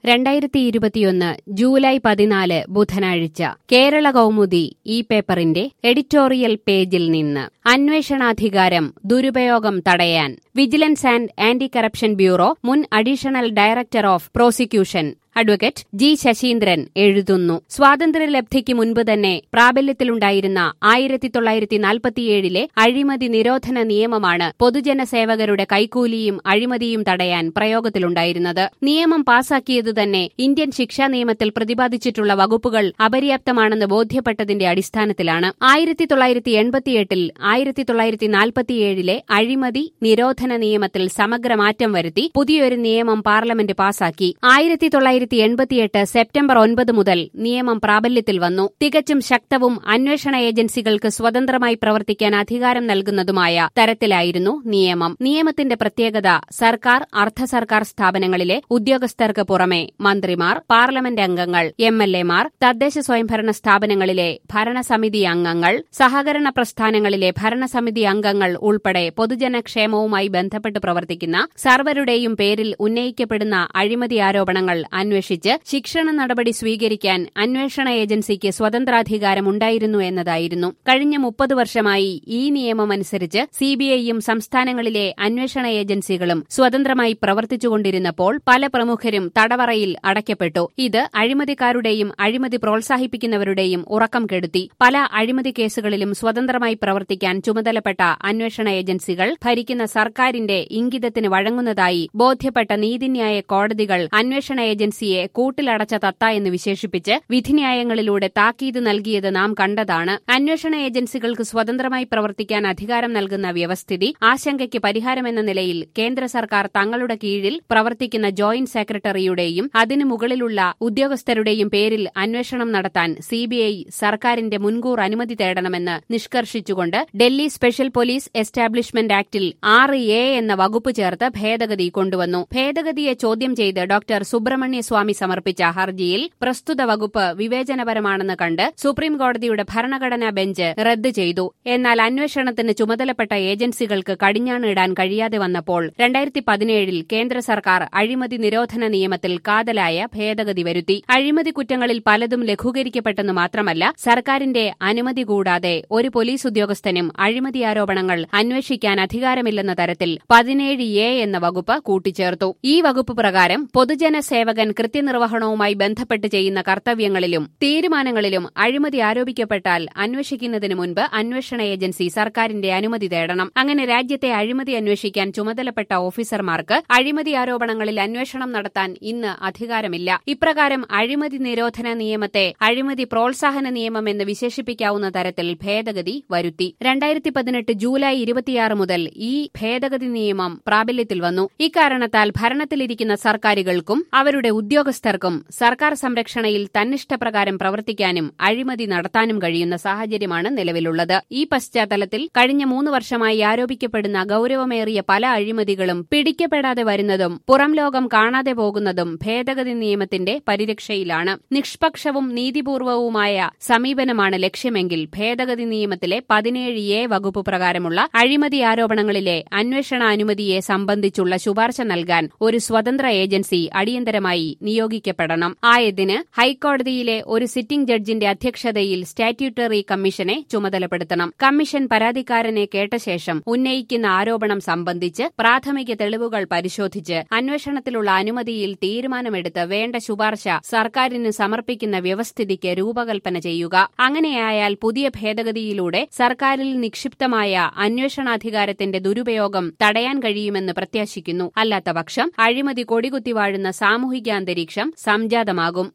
രണ്ടായിരത്തി ഇരുപത്തിയൊന്ന് ജൂലൈ പതിനാല് ബുധനാഴ്ച കേരള കൗമുദി ഈ പേപ്പറിന്റെ എഡിറ്റോറിയൽ പേജിൽ നിന്ന് അന്വേഷണാധികാരം ദുരുപയോഗം തടയാൻ vigilance and anti corruption bureau മുൻ additional director of prosecution advocate G Sasheendran എഴുതുന്നു സ്വാതന്ത്ര്യലബ്ധിക്ക് മുൻപ് തന്നെ പ്രാബല്യത്തിലുണ്ടായിരുന്ന ആയിരത്തി തൊള്ളായിരത്തി നാൽപ്പത്തിയേഴിലെ അഴിമതി നിരോധന നിയമമാണ് പൊതുജന സേവകരുടെ കൈക്കൂലിയും അഴിമതിയും തടയാൻ പ്രയോഗത്തിലുണ്ടായിരുന്നത് നിയമം പാസാക്കിയത് തന്നെ ഇന്ത്യൻ ശിക്ഷാ നിയമത്തിൽ പ്രതിപാദിച്ചിട്ടുള്ള വകുപ്പുകൾ അപര്യാപ്തമാണെന്ന് ബോധ്യപ്പെട്ടതിന്റെ അടിസ്ഥാനത്തിലാണ് ആയിരത്തി തൊള്ളായിരത്തി എൺപത്തിയെട്ടിൽ ആയിരത്തി തൊള്ളായിരത്തി നാൽപ്പത്തിയേഴിലെ അഴിമതി നിരോധന നിയമത്തിൽ സമഗ്ര മാറ്റം വരുത്തി പുതിയൊരു നിയമം പാർലമെന്റ് പാസാക്കി ആയിരത്തി തൊള്ളായിരത്തി എൺപത്തിയെട്ട് സെപ്റ്റംബർ ഒൻപത് മുതൽ നിയമം പ്രാബല്യത്തിൽ വന്നു തികച്ചും ശക്തവും അന്വേഷണ ഏജൻസികൾക്ക് സ്വതന്ത്രമായി പ്രവർത്തിക്കാൻ അധികാരം നൽകുന്നതുമായ തരത്തിലായിരുന്നു നിയമം നിയമത്തിന്റെ പ്രത്യേകത സർക്കാർ അർദ്ധ സർക്കാർ സ്ഥാപനങ്ങളിലെ ഉദ്യോഗസ്ഥർക്ക് പുറമെ മന്ത്രിമാർ പാർലമെന്റ് അംഗങ്ങൾ എം എൽ എമാർ തദ്ദേശ സ്വയംഭരണ സ്ഥാപനങ്ങളിലെ ഭരണസമിതി അംഗങ്ങൾ സഹകരണ പ്രസ്ഥാനങ്ങളിലെ ഭരണസമിതി അംഗങ്ങൾ ഉൾപ്പെടെ പൊതുജനക്ഷേമവുമായി ബന്ധപ്പെട്ട് പ്രവർത്തിക്കുന്ന സർവരുടെയും പേരിൽ ഉന്നയിക്കപ്പെടുന്ന അഴിമതി ആരോപണങ്ങൾ അന്വേഷിച്ച് ശിക്ഷണ നടപടി സ്വീകരിക്കാൻ അന്വേഷണ ഏജൻസിക്ക് സ്വതന്ത്രാധികാരം ഉണ്ടായിരുന്നു എന്നതായിരുന്നു കഴിഞ്ഞ മുപ്പത് വർഷമായി ഈ നിയമമനുസരിച്ച് സിബിഐയും സംസ്ഥാനങ്ങളിലെ അന്വേഷണ ഏജൻസികളും സ്വതന്ത്രമായി പ്രവർത്തിച്ചുകൊണ്ടിരുന്നപ്പോൾ പല പ്രമുഖരും തടവറയിൽ അടയ്ക്കപ്പെട്ടു ഇത് അഴിമതിക്കാരുടെയും അഴിമതി പ്രോത്സാഹിപ്പിക്കുന്നവരുടെയും ഉറക്കം കെടുത്തി പല അഴിമതി കേസുകളിലും സ്വതന്ത്രമായി പ്രവർത്തിക്കാൻ ചുമതലപ്പെട്ട അന്വേഷണ ഏജൻസികൾ ഭരിക്കുന്ന സർക്കാരിന്റെ ഇംഗിതത്തിന് വഴങ്ങുന്നതായി ബോധ്യപ്പെട്ട നീതിന്യായ കോടതികൾ അന്വേഷണ ഏജൻസിയെ കൂട്ടിലടച്ച തത്ത എന്ന് വിശേഷിപ്പിച്ച് വിധിന്യായങ്ങളിലൂടെ താക്കീത് നൽകിയത് നാം കണ്ടതാണ് അന്വേഷണ ഏജൻസികൾക്ക് സ്വതന്ത്രമായി പ്രവർത്തിക്കാൻ അധികാരം നൽകുന്ന വ്യവസ്ഥിതി ആശങ്കയ്ക്ക് പരിഹാരമെന്ന നിലയിൽ കേന്ദ്ര സർക്കാർ തങ്ങളുടെ കീഴിൽ പ്രവർത്തിക്കുന്ന ജോയിന്റ് സെക്രട്ടറിയുടെയും അതിനു മുകളിലുള്ള ഉദ്യോഗസ്ഥരുടെയും പേരിൽ അന്വേഷണം നടത്താൻ സിബിഐ സർക്കാരിന്റെ മുൻകൂർ അനുമതി തേടണമെന്ന് നിഷ്കർഷിച്ചുകൊണ്ട് ഡൽഹി സ്പെഷ്യൽ പോലീസ് എസ്റ്റാബ്ലിഷ്മെന്റ് ആക്ടിൽ ആറ് എ എന്ന വകുപ്പ് ചേർത്ത് ഭേദഗതി കൊണ്ടുവന്നു ഭേദഗതിയെ ചോദ്യം ചെയ്ത് ഡോക്ടർ സുബ്രഹ്മണ്യ സ്വാമി സമർപ്പിച്ച ഹർജിയിൽ പ്രസ്തുത വകുപ്പ് വിവേചനപരമാണെന്ന് കണ്ട് സുപ്രീം കോടതിയുടെ ഭരണഘടനാ ബെഞ്ച് റദ്ദ് ചെയ്തു എന്നാൽ അന്വേഷണത്തിന് ചുമതലപ്പെട്ട ഏജൻസികൾക്ക് കടിഞ്ഞാണ് ഇടാൻ കഴിയാതെ വന്നപ്പോൾ രണ്ടായിരത്തി പതിനേഴിൽ കേന്ദ്ര സർക്കാർ അഴിമതി നിരോധന നിയമത്തിൽ കാതലായ ഭേദഗതി വരുത്തി അഴിമതി കുറ്റങ്ങളിൽ പലതും ലഘൂകരിക്കപ്പെട്ടെന്ന് മാത്രമല്ല സർക്കാരിന്റെ അനുമതി കൂടാതെ ഒരു പോലീസ് ഉദ്യോഗസ്ഥനും അഴിമതി ആരോപണങ്ങൾ അന്വേഷിക്കാൻ അധികാരമില്ലെന്ന തരത്തിൽ പതിനേഴ് എ എന്ന വകുപ്പ് കൂട്ടിച്ചേർത്തു ഈ വകുപ്പ് പ്രകാരം പൊതുജന സേവകൻ കൃത്യനിർവഹണവുമായി ബന്ധപ്പെട്ട് ചെയ്യുന്ന കർത്തവ്യങ്ങളിലും തീരുമാനങ്ങളിലും അഴിമതി ആരോപിക്കപ്പെട്ടാൽ അന്വേഷിക്കുന്നതിന് മുൻപ് അന്വേഷണ ഏജൻസി സർക്കാരിന്റെ അനുമതി തേടണം അങ്ങനെ രാജ്യത്തെ അഴിമതി അന്വേഷിക്കാൻ ചുമതലപ്പെട്ട ഓഫീസർമാർക്ക് അഴിമതി ആരോപണങ്ങളിൽ അന്വേഷണം നടത്താൻ ഇന്ന് അധികാരമില്ല ഇപ്രകാരം അഴിമതി നിരോധന നിയമത്തെ അഴിമതി പ്രോത്സാഹന നിയമം എന്ന് വിശേഷിപ്പിക്കാവുന്ന തരത്തിൽ ഭേദഗതി വരുത്തി രണ്ടായിരത്തി പതിനെട്ട് ജൂലൈ ഇരുപത്തിയാറ് മുതൽ ഈ ഭേദഗതി നിയമം പ്രാബല്യത്തിൽ വന്നു ഇക്കാരണത്താൽ ഭരണത്തിലിരിക്കുന്ന സർക്കാരുകൾക്കും അവരുടെ ഉദ്യോഗസ്ഥർക്കും സർക്കാർ സംരക്ഷണയിൽ തന്നിഷ്ടപ്രകാരം പ്രവർത്തിക്കാനും അഴിമതി നടത്താനും കഴിയുന്ന സാഹചര്യമാണ് നിലവിലുള്ളത് ഈ പശ്ചാത്തലത്തിൽ കഴിഞ്ഞ മൂന്ന് വർഷമായി ആരോപിക്കപ്പെടുന്ന ഗൌരവമേറിയ പല അഴിമതികളും പിടിക്കപ്പെടാതെ വരുന്നതും പുറം ലോകം കാണാതെ പോകുന്നതും ഭേദഗതി നിയമത്തിന്റെ പരിരക്ഷയിലാണ് നിഷ്പക്ഷവും നീതിപൂർവവുമായ സമീപനമാണ് ലക്ഷ്യമെങ്കിൽ ഭേദഗതി നിയമത്തിലെ പതിനേഴ് എ വകുപ്പ് പ്രകാരമുള്ള അഴിമതി ആരോപണങ്ങളിലെ അന്വേഷണ അനുമതിയെ സംബന്ധിച്ചുള്ള ശുപാർശ നൽകാൻ ഒരു സ്വതന്ത്ര ഏജൻസി അടിയന്തരമായി നിയോഗിക്കപ്പെടണം ആയതിന് ഹൈക്കോടതിയിലെ ഒരു സിറ്റിംഗ് ജഡ്ജിന്റെ അധ്യക്ഷതയിൽ സ്റ്റാറ്റ്യൂട്ടറി കമ്മീഷനെ ചുമതലപ്പെടുത്തണം കമ്മീഷൻ പരാതിക്കാരനെ കേട്ട ശേഷം ഉന്നയിക്കുന്ന ആരോപണം സംബന്ധിച്ച് പ്രാഥമിക തെളിവുകൾ പരിശോധിച്ച് അന്വേഷണത്തിലുള്ള അനുമതിയിൽ തീരുമാനമെടുത്ത് വേണ്ട ശുപാർശ സർക്കാരിന് സമർപ്പിക്കുന്ന വ്യവസ്ഥിതിക്ക് രൂപകൽപ്പന ചെയ്യുക അങ്ങനെയായാൽ പുതിയ ഭേദഗതിയിലൂടെ സർക്കാരിൽ നിക്ഷിപ്തമായ അന്വേഷണാധികാരത്തിന്റെ ദുരുപയോഗം തടയാൻ കഴിയുമെന്ന് പ്രത്യാശിക്കുന്നു അല്ലാത്തപക്ഷം അഴിമതി കൊടികുത്തി വാഴുന്ന സാമൂഹികാന്തരീക്ഷം സംജാതമാകും